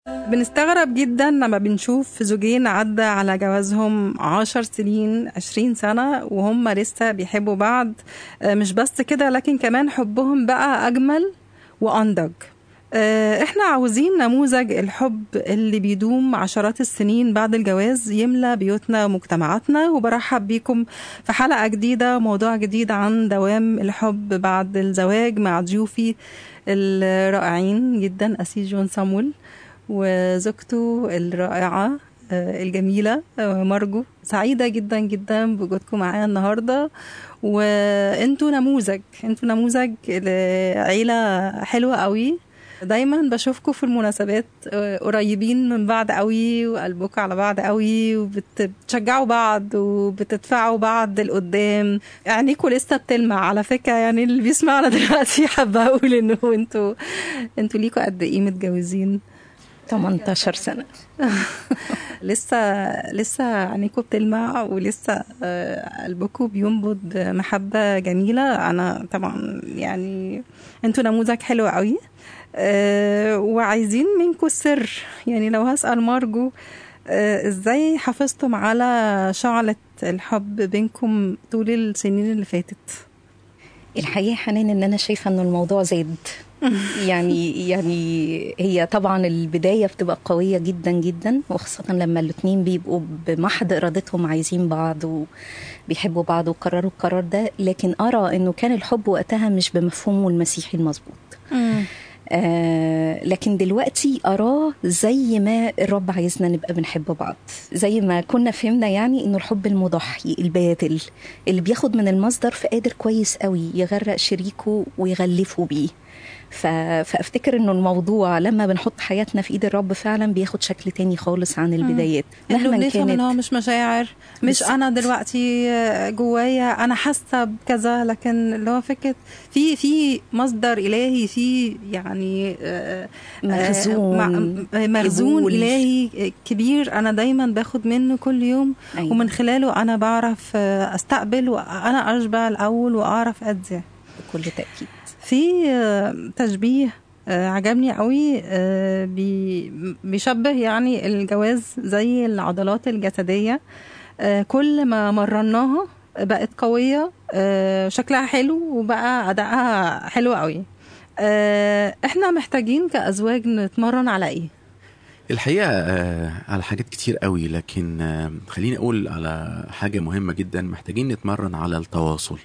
بنستغرب جدا لما بنشوف زوجين عدى على جوازهم عشر سنين عشرين سنة وهم لسه بيحبوا بعض آه، مش بس كده لكن كمان حبهم بقى أجمل وأنضج آه، احنا عاوزين نموذج الحب اللي بيدوم عشرات السنين بعد الجواز يملى بيوتنا ومجتمعاتنا وبرحب بيكم في حلقة جديدة موضوع جديد عن دوام الحب بعد الزواج مع ضيوفي الرائعين جدا أسيس جون سامويل وزوجته الرائعة آه، الجميلة آه، مرجو سعيدة جدا جدا بوجودكم معايا النهاردة وانتوا نموذج انتوا نموذج لعيلة حلوة قوي دايما بشوفكم في المناسبات آه، قريبين من بعض قوي وقلبكم على بعض قوي وبتشجعوا بعض وبتدفعوا بعض لقدام عينيكوا لسه بتلمع على فكره يعني اللي بيسمعنا دلوقتي حابه اقول انه انتوا انتوا ليكوا قد ايه متجوزين 18 سنة لسه لسه عينيكوا بتلمع ولسه آه، قلبكوا بينبض محبة جميلة أنا طبعا يعني انتوا نموذج حلو قوي آه، وعايزين منكم السر يعني لو هسأل مارجو آه، ازاي حافظتم على شعلة الحب بينكم طول السنين اللي فاتت الحقيقة حنان ان انا شايفة ان الموضوع زاد يعني يعني هي طبعا البداية بتبقى قوية جدا جدا وخاصة لما الاتنين بيبقوا بمحض ارادتهم عايزين بعض وبيحبوا بعض وقرروا القرار ده لكن ارى انه كان الحب وقتها مش بمفهومه المسيحي المظبوط آه لكن دلوقتي أراه زي ما الرب عايزنا نبقى بنحب بعض زي ما كنا فهمنا يعني إنه الحب المضحي الباذل اللي بياخد من المصدر فقادر كويس قوي يغرق شريكه ويغلفه بيه ف... فافتكر انه الموضوع لما بنحط حياتنا في ايد الرب فعلا بياخد شكل تاني خالص عن البدايات مهما كانت ان هو مش مشاعر مش بس- انا دلوقتي جوايا انا حاسه بكذا لكن اللي هو فكره في في مصدر الهي في يعني آه، آه، مخزون مع- مخزون قبول. الهي كبير انا دايما باخد منه كل يوم أيوة. ومن خلاله انا بعرف آه، استقبل وانا اشبع الاول واعرف ادي بكل تاكيد في آه، تشبيه آه، عجبني قوي آه، بي- بيشبه يعني الجواز زي العضلات الجسدية آه، كل ما مرناها بقت قوية آه، شكلها حلو وبقى أدائها حلو قوي آه، احنا محتاجين كأزواج نتمرن على ايه؟ الحقيقة آه، على حاجات كتير قوي لكن آه، خليني أقول على حاجة مهمة جدا محتاجين نتمرن على التواصل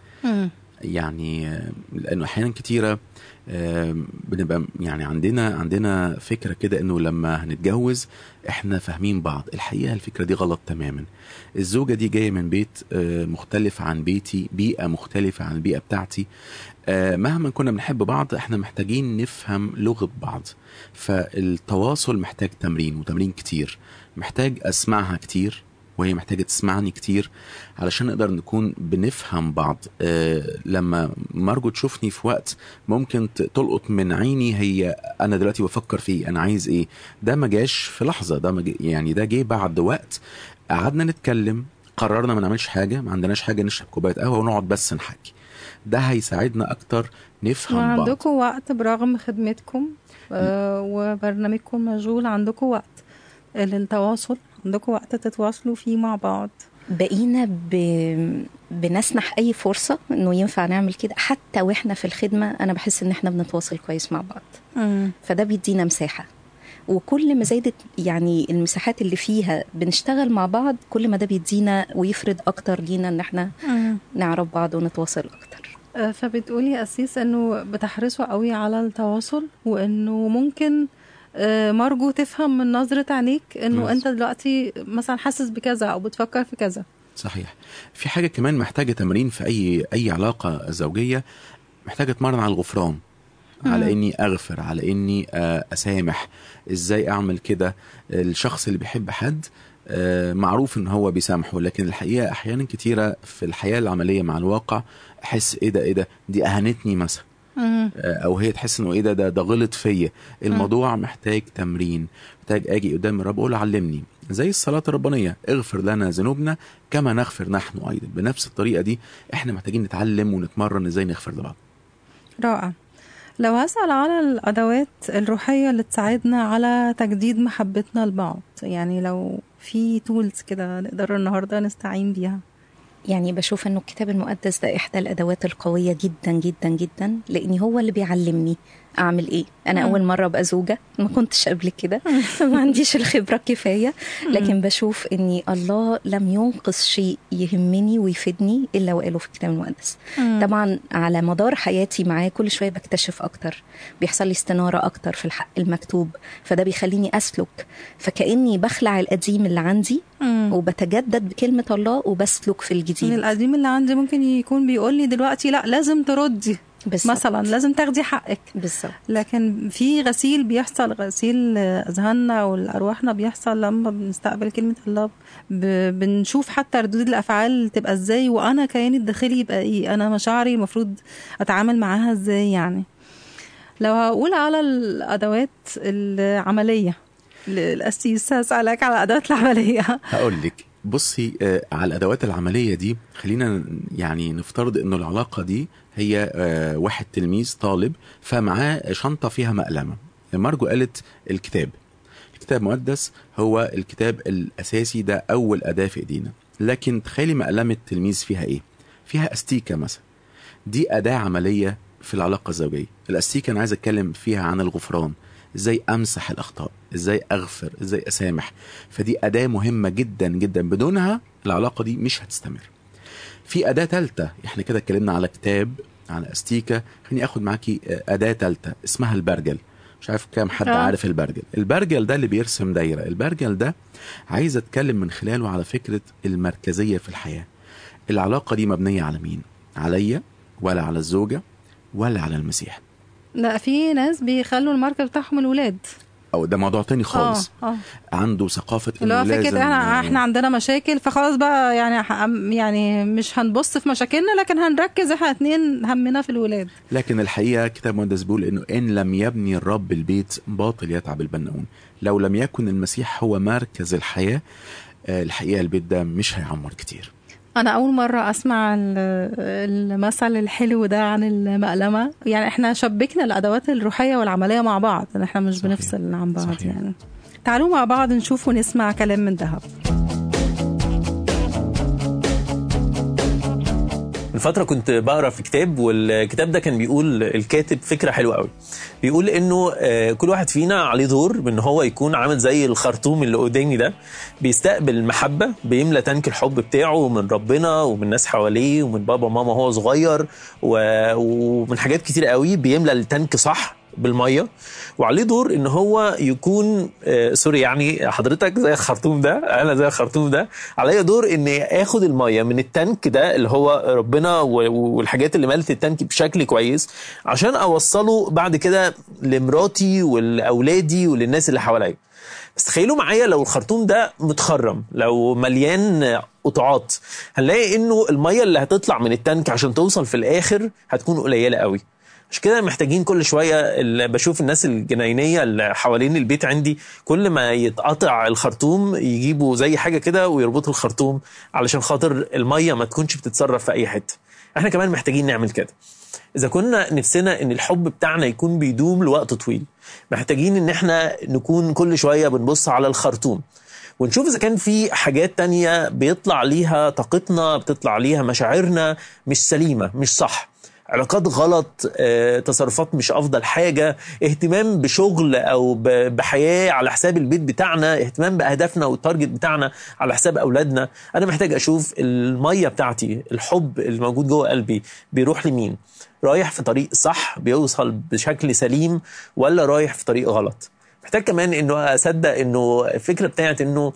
يعني آه، لأنه أحيانا كتيرة آه، بنبقى يعني عندنا عندنا فكرة كده إنه لما هنتجوز إحنا فاهمين بعض الحقيقة الفكرة دي غلط تماما الزوجة دي جاية من بيت آه، مختلف عن بيتي بيئة مختلفة عن البيئة بتاعتي آه، مهما كنا بنحب بعض احنا محتاجين نفهم لغة بعض فالتواصل محتاج تمرين وتمرين كتير محتاج اسمعها كتير وهي محتاجة تسمعني كتير علشان نقدر نكون بنفهم بعض آه لما مارجو تشوفني في وقت ممكن ت- تلقط من عيني هي انا دلوقتي بفكر في ايه انا عايز ايه ده ما جاش في لحظة ده ما جا- يعني ده جه بعد وقت قعدنا نتكلم قررنا ما نعملش حاجة ما عندناش حاجة نشرب كوباية قهوة ونقعد بس نحكي ده هيساعدنا اكتر نفهم بعض وعندكم وقت برغم خدمتكم آه، وبرنامجكم مشغول عندكم وقت للتواصل عندكم وقت تتواصلوا فيه مع بعض بقينا ب... بنسنح اي فرصه انه ينفع نعمل كده حتى واحنا في الخدمه انا بحس ان احنا بنتواصل كويس مع بعض فده بيدينا مساحه وكل ما زادت يعني المساحات اللي فيها بنشتغل مع بعض كل ما ده بيدينا ويفرض اكتر لينا ان احنا نعرف بعض ونتواصل اكتر آه، فبتقولي أسيس إنه بتحرصوا قوي على التواصل وإنه ممكن آه، مرجو تفهم من نظرة عينيك إنه بس. أنت دلوقتي مثلا حاسس بكذا أو بتفكر في كذا صحيح في حاجة كمان محتاجة تمرين في أي أي علاقة زوجية محتاجة أتمرن على الغفران على اني اغفر على اني آه، اسامح ازاي اعمل كده الشخص اللي بيحب حد آه، معروف ان هو بيسامحه لكن الحقيقه احيانا كتيره في الحياه العمليه مع الواقع احس ايه ده ايه ده دي اهانتني مثلا آه، او هي تحس انه ايه ده ده, ده غلط فيا الموضوع محتاج تمرين محتاج اجي قدام الرب اقول له علمني زي الصلاه الربانيه اغفر لنا ذنوبنا كما نغفر نحن ايضا بنفس الطريقه دي احنا محتاجين نتعلم ونتمرن ازاي نغفر لبعض رائع لو هسأل على الأدوات الروحية اللي تساعدنا على تجديد محبتنا لبعض يعني لو في تولز كده نقدر النهاردة نستعين بيها يعني بشوف انه الكتاب المقدس ده احدى الادوات القويه جدا جدا جدا لان هو اللي بيعلمني اعمل ايه انا اول مره ابقى زوجه ما كنتش قبل كده ما عنديش الخبره الكفايه لكن بشوف اني الله لم ينقص شيء يهمني ويفيدني الا وقاله في الكتاب المقدس طبعا على مدار حياتي معاه كل شويه بكتشف اكتر بيحصل لي استناره اكتر في الحق المكتوب فده بيخليني اسلك فكاني بخلع القديم اللي عندي وبتجدد بكلمه الله وبسلك في الجديد القديم اللي عندي ممكن يكون بيقول لي دلوقتي لا لازم تردي بالزبط. مثلا لازم تاخدي حقك بالظبط لكن في غسيل بيحصل غسيل اذهاننا والارواحنا بيحصل لما بنستقبل كلمه الله ب... بنشوف حتى ردود الافعال تبقى ازاي وانا كياني الداخلي يبقى ايه انا مشاعري المفروض اتعامل معاها ازاي يعني لو هقول على الادوات العمليه الاسيس هسالك على الادوات العمليه هقول لك بصي آه على الادوات العمليه دي خلينا يعني نفترض انه العلاقه دي هي آه واحد تلميذ طالب فمعاه شنطه فيها مقلمه مارجو قالت الكتاب الكتاب المقدس هو الكتاب الاساسي ده اول اداه في ايدينا لكن تخيلي مقلمه التلميذ فيها ايه فيها استيكه مثلا دي اداه عمليه في العلاقه الزوجيه الاستيكه انا عايز اتكلم فيها عن الغفران ازاي امسح الاخطاء ازاي اغفر ازاي اسامح فدي اداه مهمه جدا جدا بدونها العلاقه دي مش هتستمر في اداه ثالثه احنا كده اتكلمنا على كتاب على استيكه خليني اخد معاكي اداه ثالثه اسمها البرجل مش عارف كام حد آه. عارف البرجل البرجل ده اللي بيرسم دايره البرجل ده عايز اتكلم من خلاله على فكره المركزيه في الحياه العلاقه دي مبنيه على مين عليا ولا على الزوجه ولا على المسيح لا في ناس بيخلوا الماركه بتاعهم الولاد او ده موضوع تاني خالص اه اه عنده ثقافه اللي هو فكره احنا احنا عندنا مشاكل فخلاص بقى يعني يعني مش هنبص في مشاكلنا لكن هنركز احنا اتنين همنا في الولاد لكن الحقيقه كتاب مقدس بيقول انه ان لم يبني الرب البيت باطل يتعب البناؤون لو لم يكن المسيح هو مركز الحياه الحقيقه البيت ده مش هيعمر كتير انا اول مره اسمع المثل الحلو ده عن المقلمه يعني احنا شبكنا الادوات الروحيه والعمليه مع بعض احنا مش صحيح. بنفصل عن بعض صحيح. يعني تعالوا مع بعض نشوف ونسمع كلام من ذهب من فترة كنت بقرا في كتاب والكتاب ده كان بيقول الكاتب فكرة حلوة قوي بيقول انه كل واحد فينا عليه دور بان هو يكون عامل زي الخرطوم اللي قدامي ده بيستقبل المحبة بيملى تانك الحب بتاعه من ربنا ومن ناس حواليه ومن بابا وماما وهو صغير ومن حاجات كتير قوي بيملى التانك صح بالميه وعليه دور ان هو يكون آه سوري يعني حضرتك زي الخرطوم ده انا زي الخرطوم ده عليا دور ان اخد الميه من التانك ده اللي هو ربنا والحاجات اللي ملت التانك بشكل كويس عشان اوصله بعد كده لمراتي ولاولادي وللناس اللي حواليا بس تخيلوا معايا لو الخرطوم ده متخرم لو مليان قطعات هنلاقي انه الميه اللي هتطلع من التانك عشان توصل في الاخر هتكون قليله قوي مش كده محتاجين كل شويه اللي بشوف الناس الجناينيه اللي حوالين البيت عندي كل ما يتقطع الخرطوم يجيبوا زي حاجه كده ويربطوا الخرطوم علشان خاطر الميه ما تكونش بتتصرف في اي حته احنا كمان محتاجين نعمل كده اذا كنا نفسنا ان الحب بتاعنا يكون بيدوم لوقت طويل محتاجين ان احنا نكون كل شويه بنبص على الخرطوم ونشوف اذا كان في حاجات تانية بيطلع ليها طاقتنا بتطلع ليها مشاعرنا مش سليمه مش صح علاقات غلط تصرفات مش افضل حاجه اهتمام بشغل او بحياه على حساب البيت بتاعنا اهتمام باهدافنا والتارجت بتاعنا على حساب اولادنا انا محتاج اشوف الميه بتاعتي الحب الموجود جوه قلبي بيروح لمين رايح في طريق صح بيوصل بشكل سليم ولا رايح في طريق غلط محتاج كمان انه اصدق انه الفكره بتاعت انه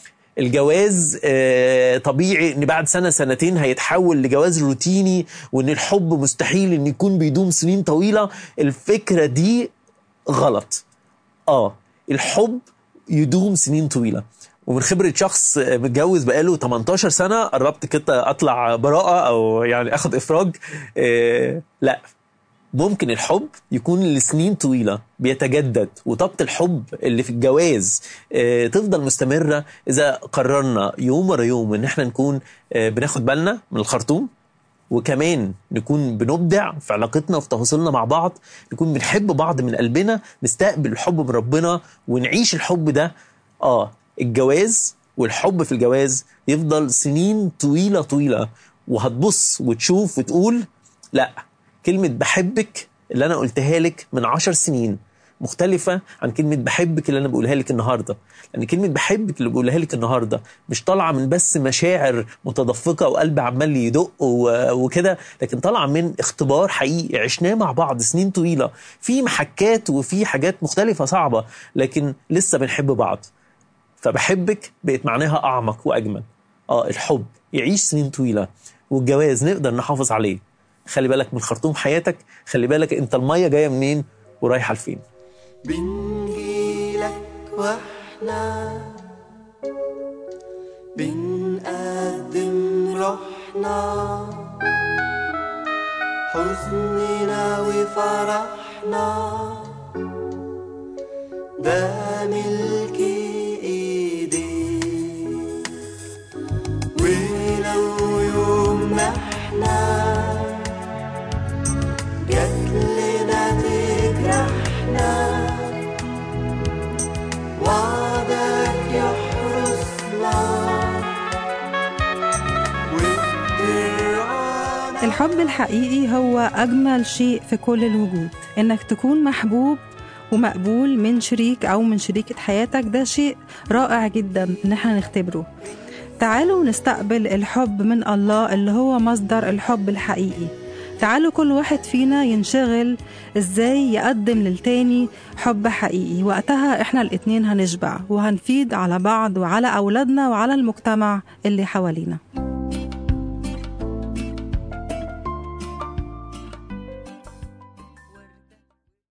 الجواز طبيعي ان بعد سنه سنتين هيتحول لجواز روتيني وان الحب مستحيل ان يكون بيدوم سنين طويله الفكره دي غلط اه الحب يدوم سنين طويله ومن خبرة شخص متجوز بقاله 18 سنة قربت كده أطلع براءة أو يعني أخد إفراج إيه لا ممكن الحب يكون لسنين طويلة بيتجدد وطاقة الحب اللي في الجواز اه تفضل مستمرة إذا قررنا يوم ورا يوم إن احنا نكون اه بناخد بالنا من الخرطوم وكمان نكون بنبدع في علاقتنا وفي تواصلنا مع بعض نكون بنحب بعض من قلبنا نستقبل الحب من ربنا ونعيش الحب ده اه الجواز والحب في الجواز يفضل سنين طويله طويله وهتبص وتشوف وتقول لا كلمه بحبك اللي انا قلتها لك من عشر سنين مختلفة عن كلمة بحبك اللي أنا بقولها لك النهاردة لأن كلمة بحبك اللي بقولها لك النهاردة مش طالعة من بس مشاعر متدفقة وقلب عمال يدق و- وكده لكن طالعة من اختبار حقيقي عشناه مع بعض سنين طويلة في محكات وفي حاجات مختلفة صعبة لكن لسه بنحب بعض فبحبك بقت معناها أعمق وأجمل اه الحب يعيش سنين طويلة والجواز نقدر نحافظ عليه خلي بالك من خرطوم حياتك خلي بالك انت المية جاية منين ورايحة لفين بنجيلك واحنا بنقدم روحنا حزننا وفرحنا ده ملك ايديك ولو يوم احنا جات لنا تجرحنا وعدك يحرسنا وترعانا الحب الحقيقي هو أجمل شيء في كل الوجود إنك تكون محبوب ومقبول من شريك أو من شريكة حياتك ده شيء رائع جدا إن احنا نختبره تعالوا نستقبل الحب من الله اللي هو مصدر الحب الحقيقي تعالوا كل واحد فينا ينشغل ازاي يقدم للتاني حب حقيقي وقتها احنا الاتنين هنشبع وهنفيد على بعض وعلى اولادنا وعلى المجتمع اللي حوالينا